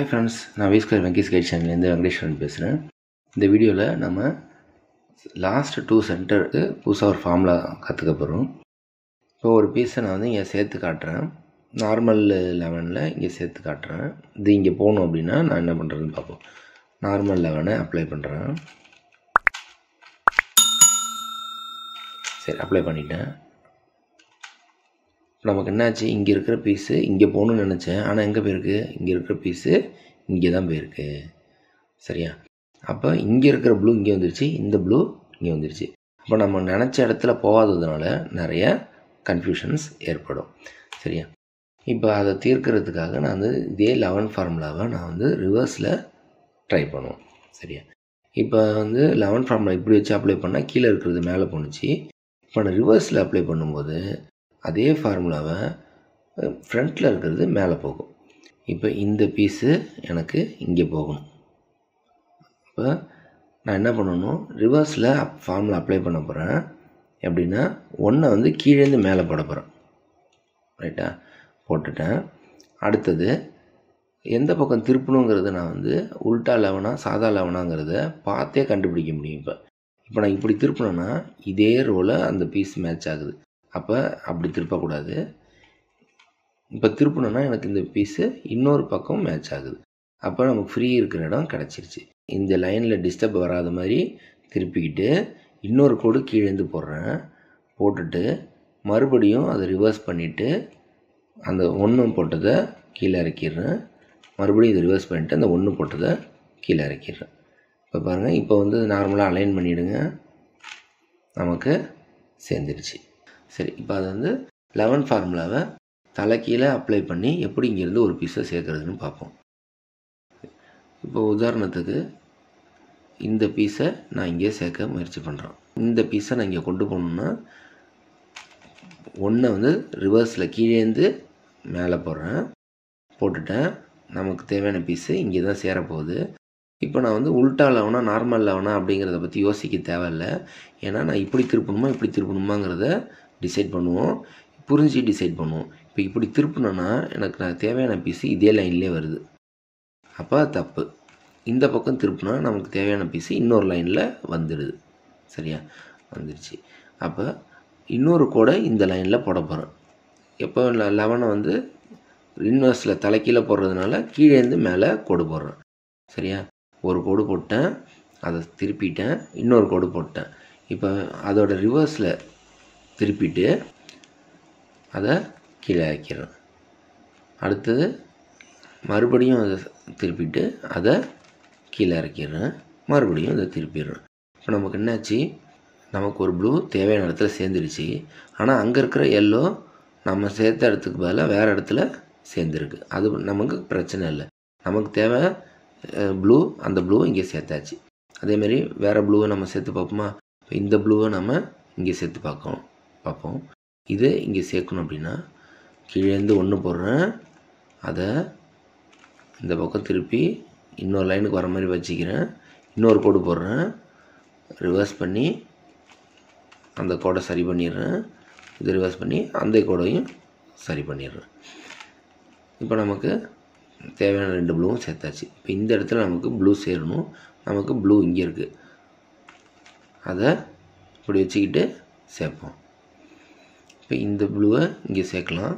hi friends நான் வீஸ்கர் வெங்கேஷ் guide சேனல்லேருந்து Venkateswaran பேசுகிறேன் இந்த வீடியோவில் நம்ம லாஸ்ட் டூ சென்டருக்கு புதுசாக ஒரு ஃபார்முலா கற்றுக்க போகிறோம் இப்போ ஒரு பீஸை நான் வந்து இங்கே சேர்த்து காட்டுறேன் நார்மல் லெவனில் இங்கே சேர்த்து காட்டுறேன் இது இங்கே போகணும் அப்படின்னா நான் என்ன பண்ணுறதுன்னு பார்ப்போம் நார்மல் லெவனை அப்ளை பண்ணுறேன் சரி அப்ளை பண்ணிட்டேன் நமக்கு என்னாச்சு இங்கே இருக்கிற பீஸு இங்கே போகணும்னு நினச்சேன் ஆனால் எங்கே போயிருக்கு இங்கே இருக்கிற பீஸு இங்கே தான் போயிருக்கு சரியா அப்போ இங்கே இருக்கிற ப்ளூ இங்கே வந்துருச்சு இந்த ப்ளூ இங்கே வந்துருச்சு அப்போ நம்ம நினச்ச இடத்துல போகாததுனால நிறைய கன்ஃபியூஷன்ஸ் ஏற்படும் சரியா இப்போ அதை தீர்க்கிறதுக்காக நான் வந்து இதே லெவன் ஃபார்முலாவை நான் வந்து ரிவர்ஸில் ட்ரை பண்ணுவோம் சரியா இப்போ வந்து லெவன் ஃபார்முலா இப்படி வச்சு அப்ளை பண்ணால் கீழே இருக்கிறது மேலே போணுச்சு இப்போ நான் ரிவர்ஸில் அப்ளை பண்ணும்போது அதே ஃபார்முலாவை ஃப்ரண்ட்டில் இருக்கிறது மேலே போகும் இப்போ இந்த பீஸு எனக்கு இங்கே போகணும் இப்போ நான் என்ன பண்ணணும் ரிவர்ஸில் ஃபார்முலா அப்ளை பண்ண போகிறேன் எப்படின்னா ஒன்றை வந்து கீழேருந்து மேலே போட போகிறேன் ரைட்டா போட்டுட்டேன் அடுத்தது எந்த பக்கம் திருப்பணுங்கிறத நான் வந்து உல்ட்டா லெவனா சாதா லெவனாங்கிறத பார்த்தே கண்டுபிடிக்க முடியும் இப்போ இப்போ நான் இப்படி திருப்பினேன்னா இதே ரோவில் அந்த பீஸ் மேட்ச் ஆகுது அப்போ அப்படி திருப்பக்கூடாது இப்போ திருப்பினோன்னா எனக்கு இந்த பீஸு இன்னொரு பக்கம் மேட்ச் ஆகுது அப்போ நமக்கு ஃப்ரீ இருக்கிற இடம் கிடச்சிருச்சு இந்த லைனில் டிஸ்டர்ப் வராத மாதிரி திருப்பிக்கிட்டு இன்னொரு கோடு கீழேந்து போடுறேன் போட்டுட்டு மறுபடியும் அதை ரிவர்ஸ் பண்ணிவிட்டு அந்த ஒன்று போட்டதை கீழே இறக்கிடுறேன் மறுபடியும் இதை ரிவர்ஸ் பண்ணிவிட்டு அந்த ஒன்று போட்டதை கீழே இறக்கிடுறேன் இப்போ பாருங்கள் இப்போ வந்து நார்மலாக அலைன் பண்ணிவிடுங்க நமக்கு சேர்ந்துருச்சு சரி இப்போ அதை வந்து லெவன் ஃபார்முலாவை தலை கீழே அப்ளை பண்ணி எப்படி இங்கேருந்து ஒரு பீஸை சேர்க்குறதுன்னு பார்ப்போம் இப்போ உதாரணத்துக்கு இந்த பீஸை நான் இங்கே சேர்க்க முயற்சி பண்ணுறேன் இந்த பீஸை நான் இங்கே கொண்டு போகணுன்னா ஒன்றை வந்து ரிவர்ஸில் கீழேந்து மேலே போடுறேன் போட்டுட்டேன் நமக்கு தேவையான பீஸு இங்கே தான் சேரப்போகுது இப்போ நான் வந்து உல்ட்டா லெவனா நார்மல் லெவனா அப்படிங்கிறத பற்றி யோசிக்க தேவையில்ல ஏன்னா நான் இப்படி திருப்பணுமா இப்படி திருப்பணுமாங்கிறத டிசைட் பண்ணுவோம் புரிஞ்சு டிசைட் பண்ணுவோம் இப்போ இப்படி திருப்பினோன்னா எனக்கு நான் தேவையான பீஸு இதே லைன்லேயே வருது அப்போ தப்பு இந்த பக்கம் திருப்பினா நமக்கு தேவையான பீஸு இன்னொரு லைனில் வந்துடுது சரியா வந்துடுச்சு அப்போ இன்னொரு கோடை இந்த லைனில் போட போகிறேன் எப்போ லெவனை வந்து இன்வர்ஸில் தலைக்கீழே போடுறதுனால கீழேருந்து மேலே கோடு போடுறேன் சரியா ஒரு கோடு போட்டேன் அதை திருப்பிட்டேன் இன்னொரு கோடு போட்டேன் இப்போ அதோட ரிவர்ஸில் திருப்பிட்டு அதை கீழே இறக்கிறேன் அடுத்தது மறுபடியும் அதை திருப்பிட்டு அதை கீழே இறக்கிடுறேன் மறுபடியும் அதை திருப்பிடுறேன் இப்போ நமக்கு என்னாச்சு நமக்கு ஒரு ப்ளூ தேவையான இடத்துல சேர்ந்துருச்சு ஆனால் அங்கே இருக்கிற எல்லோ நம்ம சேர்த்த இடத்துக்கு பதிலாக வேறு இடத்துல சேர்ந்துருக்கு அது நமக்கு பிரச்சனை இல்லை நமக்கு தேவை ப்ளூ அந்த ப்ளூவை இங்கே சேர்த்தாச்சு அதேமாரி வேறு ப்ளூவை நம்ம சேர்த்து பார்ப்போமா இப்போ இந்த ப்ளூவை நம்ம இங்கே சேர்த்து பார்க்கணும் பார்ப்போம் இது இங்கே சேர்க்கணும் அப்படின்னா கீழேருந்து ஒன்று போடுறேன் அதை இந்த பக்கம் திருப்பி இன்னொரு லைனுக்கு வர மாதிரி வச்சுக்கிறேன் இன்னொரு கோடு போடுறேன் ரிவர்ஸ் பண்ணி அந்த கோடை சரி பண்ணிடுறேன் இது ரிவர்ஸ் பண்ணி அந்த கோடையும் சரி பண்ணிடுறேன் இப்போ நமக்கு தேவையான ரெண்டு ப்ளூவும் சேர்த்தாச்சு இப்போ இந்த இடத்துல நமக்கு ப்ளூ சேரணும் நமக்கு ப்ளூ இங்கே இருக்குது அதை இப்படி வச்சுக்கிட்டு சேர்ப்போம் இப்போ இந்த ப்ளூவை இங்கே சேர்க்கலாம்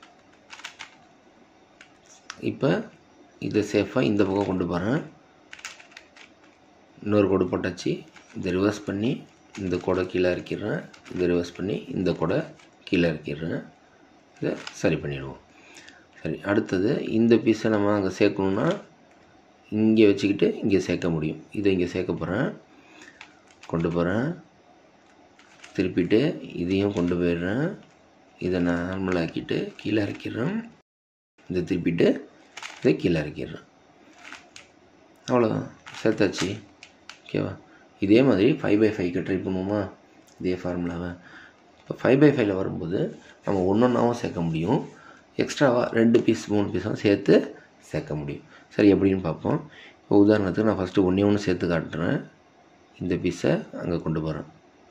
இப்போ இதை சேஃபாக இந்த பக்கம் கொண்டு போகிறேன் இன்னொரு கோடு போட்டாச்சு இதை ரிவர்ஸ் பண்ணி இந்த கோடை கீழே இறக்கிடுறேன் இதை ரிவர்ஸ் பண்ணி இந்த கோடை கீழே இறக்கிடுறேன் இதை சரி பண்ணிடுவோம் சரி அடுத்தது இந்த பீஸை நம்ம அங்கே சேர்க்கணுன்னா இங்கே வச்சுக்கிட்டு இங்கே சேர்க்க முடியும் இதை இங்கே சேர்க்க போகிறேன் கொண்டு போகிறேன் திருப்பிட்டு இதையும் கொண்டு போயிடுறேன் இதை நார்மல் ஆக்கிட்டு கீழே இறக்கிடுறேன் இதை திருப்பிட்டு இதை கீழே இறக்கிடுறேன் அவ்வளோதான் சேர்த்தாச்சு ஓகேவா இதே மாதிரி ஃபைவ் பை ஃபைவ்க்கு ட்ரை பண்ணுவோமா இதே ஃபார்முலாவை இப்போ ஃபைவ் பை ஃபைவ்ல வரும்போது நம்ம ஒன்று ஒன்றாவும் சேர்க்க முடியும் எக்ஸ்ட்ராவாக ரெண்டு பீஸ் மூணு பீஸும் சேர்த்து சேர்க்க முடியும் சரி எப்படின்னு பார்ப்போம் இப்போ உதாரணத்துக்கு நான் ஃபஸ்ட்டு ஒன்றே ஒன்று சேர்த்து காட்டுறேன் இந்த பீஸை அங்கே கொண்டு போகிறேன்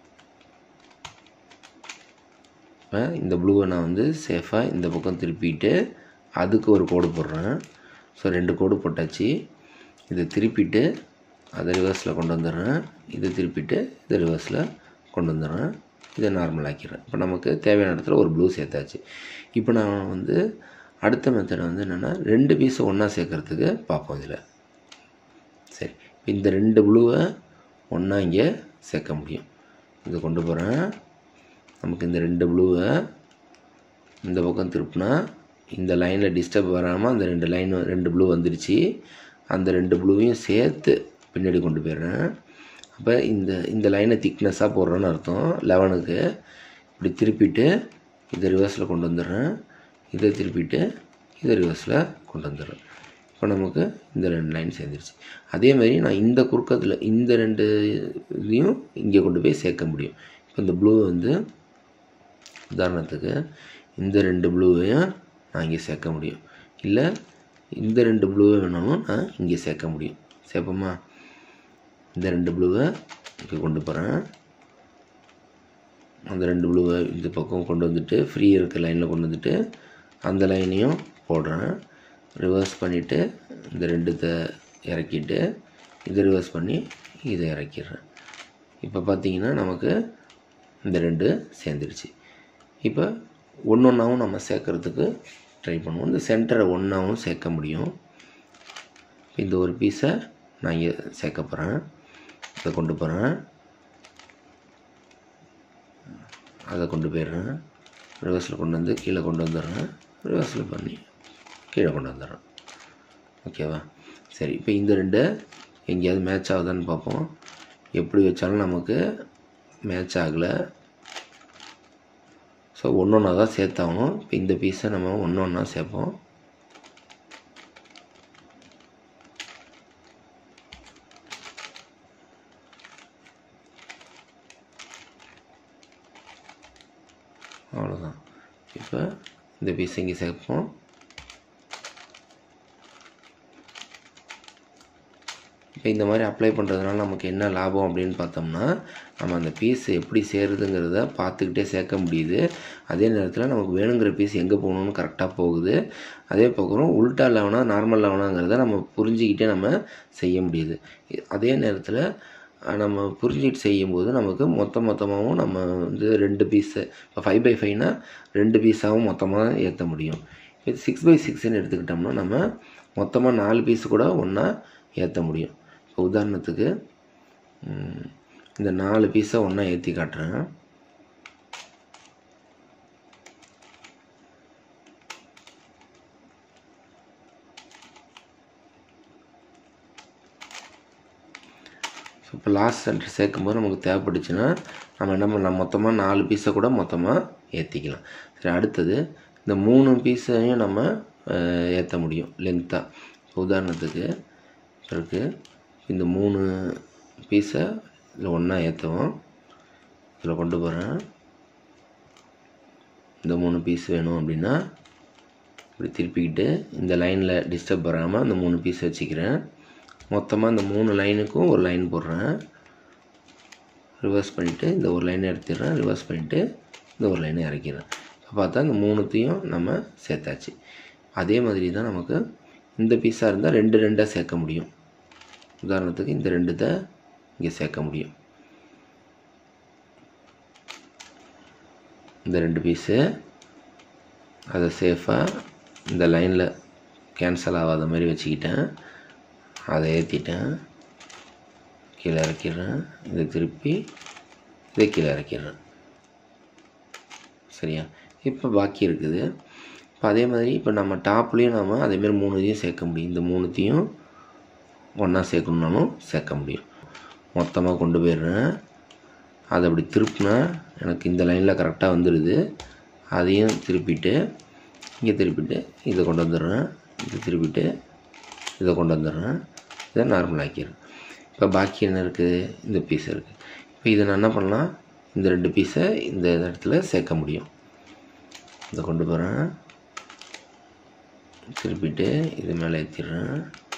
இப்போ இந்த ப்ளூவை நான் வந்து சேஃபாக இந்த பக்கம் திருப்பிட்டு அதுக்கு ஒரு கோடு போடுறேன் ஸோ ரெண்டு கோடு போட்டாச்சு இதை திருப்பிட்டு அதை ரிவர்ஸில் கொண்டு வந்துடுறேன் இதை திருப்பிட்டு இதை ரிவர்ஸில் கொண்டு வந்துடுறேன் இதை நார்மல் ஆக்கிடுறேன் இப்போ நமக்கு தேவையான இடத்துல ஒரு ப்ளூ சேர்த்தாச்சு இப்போ நான் வந்து அடுத்த மெத்தட் வந்து என்னென்னா ரெண்டு பீஸை ஒன்றா சேர்க்குறதுக்கு பார்ப்போம் இதில் சரி இப்போ இந்த ரெண்டு ப்ளூவை ஒன்றா இங்கே சேர்க்க முடியும் இதை கொண்டு போகிறேன் நமக்கு இந்த ரெண்டு ப்ளூவை இந்த பக்கம் திருப்பினா இந்த லைனில் டிஸ்டர்ப் வராமல் அந்த ரெண்டு லைன் ரெண்டு ப்ளூ வந்துடுச்சு அந்த ரெண்டு ப்ளூவையும் சேர்த்து பின்னாடி கொண்டு போயிடுறேன் அப்போ இந்த இந்த லைனை திக்னஸாக போடுறேன்னு அர்த்தம் லெவனுக்கு இப்படி திருப்பிட்டு இதை ரிவர்ஸில் கொண்டு வந்துடுறேன் இதை திருப்பிட்டு இதை ரிவர்ஸில் கொண்டு வந்துடுறேன் இப்போ நமக்கு இந்த ரெண்டு லைன் சேர்ந்துருச்சு அதே மாதிரி நான் இந்த குறுக்கத்தில் இந்த ரெண்டு இதையும் இங்கே கொண்டு போய் சேர்க்க முடியும் இப்போ இந்த ப்ளூ வந்து உதாரணத்துக்கு இந்த ரெண்டு ப்ளூவையும் நான் இங்கே சேர்க்க முடியும் இல்லை இந்த ரெண்டு ப்ளூவை வேணாலும் நான் இங்கே சேர்க்க முடியும் சேர்ப்போமா இந்த ரெண்டு ப்ளூவை இங்கே கொண்டு போகிறேன் அந்த ரெண்டு ப்ளூவை இந்த பக்கம் கொண்டு வந்துட்டு ஃப்ரீ இருக்க லைனில் கொண்டு வந்துட்டு அந்த லைனையும் போடுறேன் ரிவர்ஸ் பண்ணிவிட்டு இந்த ரெண்டுத்தை இறக்கிட்டு இதை ரிவர்ஸ் பண்ணி இதை இறக்கிடுறேன் இப்போ பார்த்தீங்கன்னா நமக்கு இந்த ரெண்டு சேர்ந்துருச்சு இப்போ ஒன்று ஒன்றாவும் நம்ம சேர்க்குறதுக்கு ட்ரை பண்ணுவோம் இந்த சென்டரை ஒன்றாவும் சேர்க்க முடியும் இந்த ஒரு பீஸை நான் இங்கே சேர்க்க போகிறேன் இதை கொண்டு போகிறேன் அதை கொண்டு போயிடுறேன் ரிவர்ஸில் கொண்டு வந்து கீழே கொண்டு வந்துடுறேன் ரிவர்ஸில் பண்ணி கீழே கொண்டு வந்துடுறேன் ஓகேவா சரி இப்போ இந்த ரெண்டு எங்கேயாவது மேட்ச் ஆகுதான்னு பார்ப்போம் எப்படி வச்சாலும் நமக்கு மேட்ச் ஆகலை ஸோ ஒன்று ஒன்றா தான் சேர்த்தாகணும் இப்போ இந்த பீஸை நம்ம ஒன்று ஒன்றா சேர்ப்போம் அவ்வளோதான் இப்போ இந்த பீஸ் இங்கே சேர்ப்போம் இப்போ இந்த மாதிரி அப்ளை பண்ணுறதுனால நமக்கு என்ன லாபம் அப்படின்னு பார்த்தோம்னா நம்ம அந்த பீஸ் எப்படி சேருதுங்கிறத பார்த்துக்கிட்டே சேர்க்க முடியுது அதே நேரத்தில் நமக்கு வேணுங்கிற பீஸ் எங்கே போகணுன்னு கரெக்டாக போகுது அதே பக்கம் உல்ட்டா லெவனா நார்மல் லெவனாங்கிறத நம்ம புரிஞ்சிக்கிட்டே நம்ம செய்ய முடியுது அதே நேரத்தில் நம்ம புரிஞ்சுக்கிட்டு செய்யும்போது நமக்கு மொத்த மொத்தமாகவும் நம்ம வந்து ரெண்டு பீஸு இப்போ ஃபைவ் பை ஃபைவ்னா ரெண்டு பீஸாகவும் மொத்தமாக ஏற்ற முடியும் இப்போ சிக்ஸ் பை சிக்ஸ்ன்னு எடுத்துக்கிட்டோம்னா நம்ம மொத்தமாக நாலு பீஸ் கூட ஒன்றா ஏற்ற முடியும் இப்போ உதாரணத்துக்கு இந்த நாலு பீஸை ஒன்றா ஏற்றி காட்டுறேன் ஸோ இப்போ லாஸ்ட் சென்டர் சேர்க்கும்போது நமக்கு தேவைப்பட்டுச்சுன்னா நம்ம என்ன பண்ணலாம் மொத்தமாக நாலு பீஸை கூட மொத்தமாக ஏற்றிக்கலாம் சரி அடுத்தது இந்த மூணு பீஸையும் நம்ம ஏற்ற முடியும் லென்த்தாக இப்போ உதாரணத்துக்கு இருக்குது இந்த மூணு பீஸை இதில் ஒன்றா ஏற்றுவோம் இதில் கொண்டு போகிறேன் இந்த மூணு பீஸ் வேணும் அப்படின்னா இப்படி திருப்பிக்கிட்டு இந்த லைனில் டிஸ்டர்ப் வராமல் அந்த மூணு பீஸ் வச்சுக்கிறேன் மொத்தமாக இந்த மூணு லைனுக்கும் ஒரு லைன் போடுறேன் ரிவர்ஸ் பண்ணிவிட்டு இந்த ஒரு லைனை எடுத்துடுறேன் ரிவர்ஸ் பண்ணிவிட்டு இந்த ஒரு லைனை இறக்கிடுறேன் இப்போ பார்த்தா இந்த மூணுத்தையும் நம்ம சேர்த்தாச்சு அதே மாதிரி தான் நமக்கு இந்த பீஸாக இருந்தால் ரெண்டு ரெண்டாக சேர்க்க முடியும் உதாரணத்துக்கு இந்த ரெண்டுத்தை இங்கே சேர்க்க முடியும் இந்த ரெண்டு பீஸு அதை சேஃபாக இந்த லைனில் கேன்சல் ஆகாத மாதிரி வச்சுக்கிட்டேன் அதை ஏற்றிட்டேன் கீழே இறக்கிடுறேன் இதை திருப்பி இதை கீழே இறக்கிடுறேன் சரியா இப்போ பாக்கி இருக்குது இப்போ அதே மாதிரி இப்போ நம்ம டாப்லேயும் நம்ம அதேமாரி மூணு இதையும் சேர்க்க முடியும் இந்த மூணுத்தையும் ஒன்றா சேர்க்கணுன்னாலும் சேர்க்க முடியும் மொத்தமாக கொண்டு போயிடுறேன் அதை அப்படி திருப்பினா எனக்கு இந்த லைனில் கரெக்டாக வந்துடுது அதையும் திருப்பிட்டு இங்கே திருப்பிட்டு இதை கொண்டு வந்துடுறேன் இதை திருப்பிட்டு இதை கொண்டு வந்துடுறேன் இதை நார்மல் ஆக்கிடுறேன் இப்போ பாக்கி என்ன இருக்குது இந்த பீஸ் இருக்குது இப்போ இதை நான் என்ன பண்ணலாம் இந்த ரெண்டு பீஸை இந்த இடத்துல சேர்க்க முடியும் இதை கொண்டு போகிறேன் திருப்பிட்டு இது மேலே ஏற்றிடுறேன்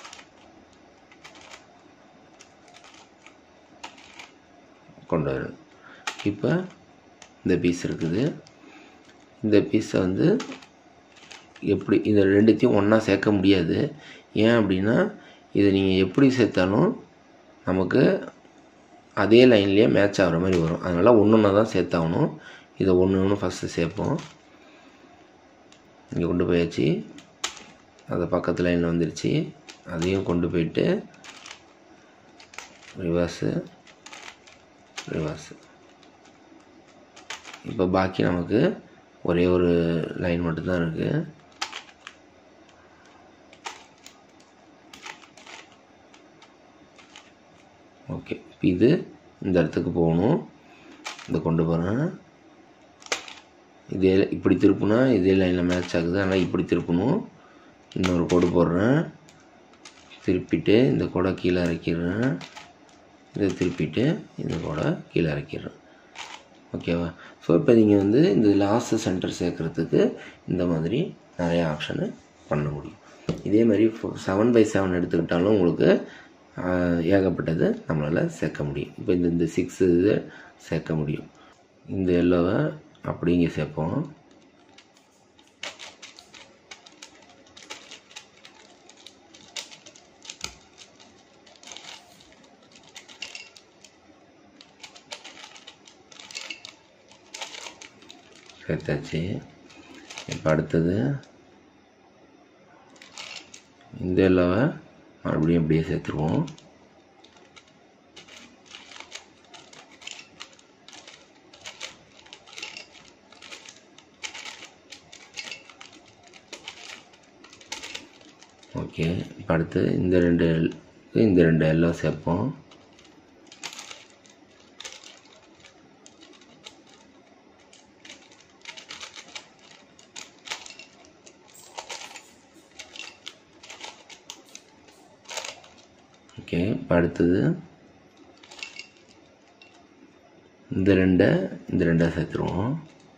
கொண்டு வரேன் இப்போ இந்த பீஸ் இருக்குது இந்த பீஸை வந்து எப்படி இந்த ரெண்டுத்தையும் ஒன்றா சேர்க்க முடியாது ஏன் அப்படின்னா இதை நீங்கள் எப்படி சேர்த்தாலும் நமக்கு அதே லைன்லேயே மேட்ச் ஆகிற மாதிரி வரும் அதனால் ஒன்று ஒன்று தான் சேர்த்தாகணும் இதை ஒன்று ஒன்று ஃபஸ்ட்டு சேர்ப்போம் இங்கே கொண்டு போயாச்சு அது பக்கத்து லைனில் வந்துருச்சு அதையும் கொண்டு போயிட்டு ரிவர்ஸு ரிவர்ஸு இப்போ பாக்கி நமக்கு ஒரே ஒரு லைன் மட்டும்தான் இருக்குது ஓகே இது இந்த இடத்துக்கு போகணும் இதை கொண்டு போகிறேன் இதே இப்படி திருப்புனா இதே லைனில் மேட்ச் ஆகுது ஆனால் இப்படி திருப்பணும் இன்னொரு கோடு போடுறேன் திருப்பிட்டு இந்த கோடை கீழே இறக்கிடுறேன் இதை திருப்பிட்டு இந்த கோடை கீழே இறக்கிடுறேன் ஓகேவா ஸோ இப்போ நீங்கள் வந்து இந்த லாஸ்ட் சென்டர் சேர்க்குறதுக்கு இந்த மாதிரி நிறைய ஆப்ஷனு பண்ண முடியும் இதே மாதிரி செவன் பை செவன் எடுத்துக்கிட்டாலும் உங்களுக்கு ஆஹ், ஏகப்பட்டது நம்மளால் சேர்க்க முடியும் இப்போ இந்த இந்த சிக்ஸ் இது சேர்க்க முடியும் இந்த எல்லோவை அப்படி இங்கே சேர்ப்போம் சேர்த்தாச்சு இப்போ அடுத்தது இந்த எல்லோவை மறுபடியும் அப்படியே சேர்த்துருவோம் ஓகே இப்போ அடுத்து இந்த ரெண்டு எல்- இந்த ரெண்டு எல்லோ சேர்ப்போம் ஓகே இப்போ அடுத்தது இந்த ரெண்டை இந்த ரெண்டை சேர்த்துருவோம்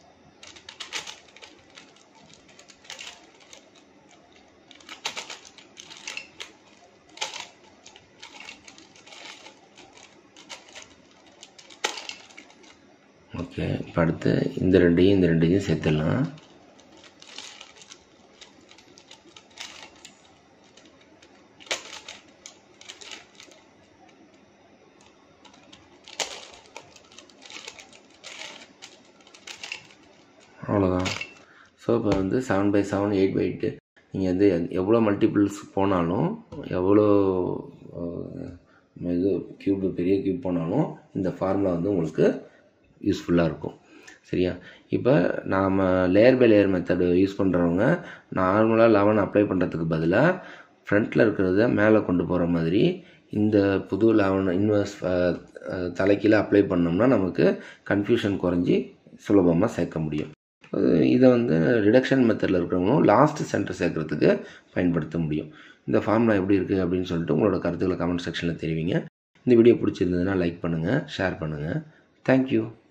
ஓகே இப்போ அடுத்து இந்த ரெண்டையும் இந்த ரெண்டையும் சேர்த்துடலாம் அவ்வளோதான் ஸோ இப்போ வந்து seven by seven eight by eight நீங்கள் வந்து எத்- எவ்வளோ மல்டிபிள்ஸ் போனாலும் எவ்வளோ அஹ், இது க்யூப் பெரிய க்யூப் போனாலும் இந்த ஃபார்முலா வந்து உங்களுக்கு யூஸ்ஃபுல்லாக இருக்கும் சரியா இப்போ நாம் layer by layer method use பண்ணுறவங்க நார்மலாக லெவன் அப்ளை பண்ணுறதுக்கு பதிலாக ஃப்ரண்ட்டில் இருக்கிறத மேலே கொண்டு போகிற மாதிரி இந்த புது லெவன் இன்வெர்ஸ் தலைக்கீழ அப்ளை பண்ணோம்னா நமக்கு கன்ஃபியூஷன் குறைஞ்சி சுலபமாக சேர்க்க முடியும் அது இதை வந்து ரிடக்ஷன் மெத்தடில் இருக்கிறவங்களும் லாஸ்ட் சென்டர் சேர்க்கறதுக்கு பயன்படுத்த முடியும் இந்த ஃபார்முலா எப்படி இருக்குது அப்படின்னு சொல்லிட்டு உங்களோட கருத்துக்களை கமெண்ட் செக்ஷனில் தெரிவிங்க இந்த வீடியோ பிடிச்சிருந்ததுன்னா லைக் பண்ணுங்கள் ஷேர் பண்ணுங்கள் தேங்க்யூ